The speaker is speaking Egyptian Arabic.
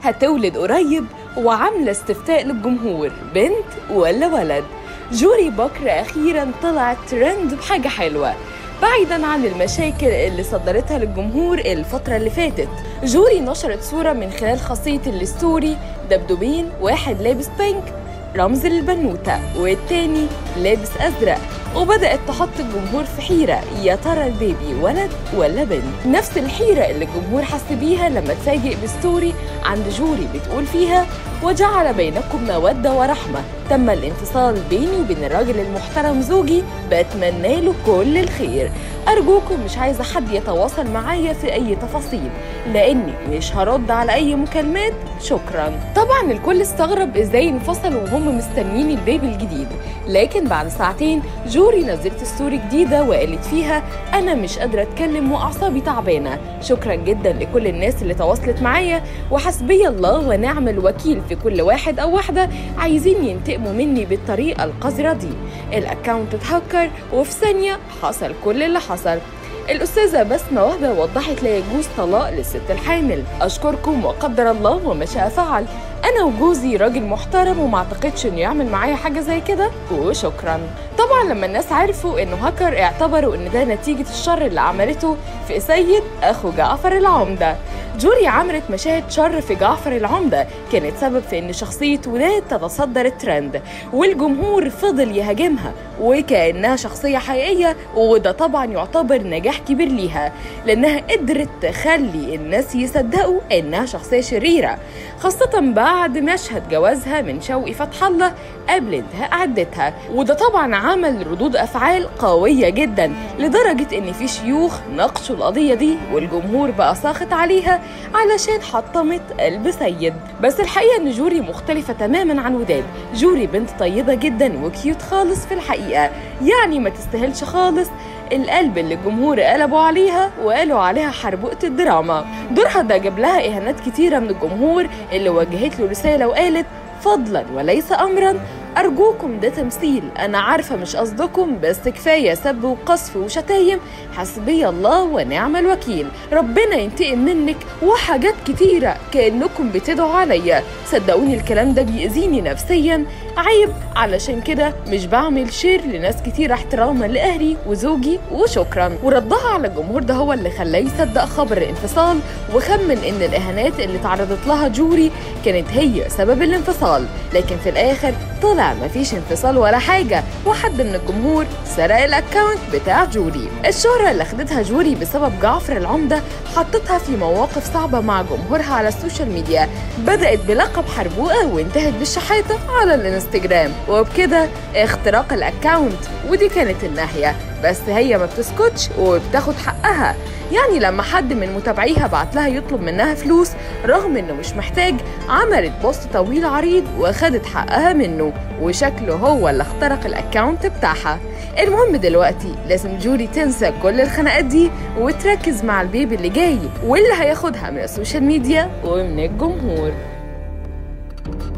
هتولد قريب وعاملة استفتاء للجمهور بنت ولا ولد جوري بكر أخيرا طلعت ترند بحاجة حلوة بعيدا عن المشاكل اللي صدرتها للجمهور الفترة اللي فاتت جوري نشرت صورة من خلال خاصية الستوري دبدوبين واحد لابس بينك رمز للبنوتة والتاني لابس أزرق وبدأت تحط الجمهور في حيرة يا ترى البيبي ولد ولا بنت نفس الحيرة اللي الجمهور حس بيها لما اتفاجئ بستوري عند جوري بتقول فيها وجعل بينكم مودة ورحمة تم الانفصال بيني وبين الراجل المحترم زوجي بتمنى له كل الخير أرجوكم مش عايزة حد يتواصل معايا في أي تفاصيل لأني مش هرد على أي مكالمات شكرا طبعا الكل استغرب إزاي انفصلوا وهم مستنيين البيبي الجديد لكن بعد ساعتين جوري نزلت ستوري جديدة وقالت فيها أنا مش قادرة أتكلم وأعصابي تعبانة شكرا جدا لكل الناس اللي تواصلت معايا وحسبي الله ونعم الوكيل في كل واحد أو واحدة عايزين ينتقموا مني بالطريقة القذرة دي الأكاونت اتهكر وفي ثانية حصل كل اللي حصل الأستاذة بسمة وهبة وضحت لا يجوز طلاق للست الحامل أشكركم وقدر الله وما شاء فعل أنا وجوزي راجل محترم وما أعتقدش إنه يعمل معايا حاجة زي كده وشكرا طبعا لما الناس عرفوا إنه هاكر اعتبروا إن ده نتيجة الشر اللي عملته في سيد أخو جعفر العمدة جوري عملت مشاهد شر في جعفر العمدة كانت سبب في إن شخصية ولاد تتصدر الترند والجمهور فضل يهاجمها وكأنها شخصية حقيقية وده طبعا يعتبر نجاح كبير ليها لأنها قدرت تخلي الناس يصدقوا إنها شخصية شريرة خاصة بعد مشهد جوازها من شوقي فتح الله قبل انتهاء عدتها وده طبعا عمل ردود أفعال قوية جدا لدرجة إن في شيوخ ناقشوا القضية دي والجمهور بقى ساخط عليها علشان حطمت قلب سيد بس الحقيقة إن جوري مختلفة تماما عن وداد جوري بنت طيبة جدا وكيوت خالص في الحقيقة يعني ما تستاهلش خالص القلب اللي الجمهور قلبوا عليها وقالوا عليها حربقة الدراما دورها ده جاب لها إهانات كتيرة من الجمهور اللي وجهت له رسالة وقالت فضلا وليس أمرا أرجوكم ده تمثيل أنا عارفة مش قصدكم بس كفاية سب وقذف وشتايم حسبي الله ونعم الوكيل ربنا ينتقم منك وحاجات كتيرة كأنكم بتدعوا عليا صدقوني الكلام ده بيأذيني نفسيا عيب علشان كده مش بعمل شير لناس كتير احتراما لأهلي وزوجي وشكرا وردها على الجمهور ده هو اللي خلاه يصدق خبر الانفصال وخمن ان الإهانات اللي تعرضت لها جوري كانت هي سبب الانفصال لكن في الآخر طلع مفيش انفصال ولا حاجة وحد من الجمهور سرق الاكونت بتاع جوري الشهرة اللي اخدتها جوري بسبب جعفر العمدة حطتها في مواقف صعبة مع جمهورها على السوشيال ميديا بدأت بلقب حربوقة وانتهت بالشحاتة على الانستجرام وبكده اختراق الاكونت ودي كانت النهاية بس هي ما بتسكتش وبتاخد حقها يعني لما حد من متابعيها بعت لها يطلب منها فلوس رغم انه مش محتاج عملت بوست طويل عريض واخدت حقها منه وشكله هو اللي اخترق الاكونت بتاعها المهم دلوقتي لازم جوري تنسى كل الخناقات دي وتركز مع البيبي اللي جاي واللي هياخدها من السوشيال ميديا ومن الجمهور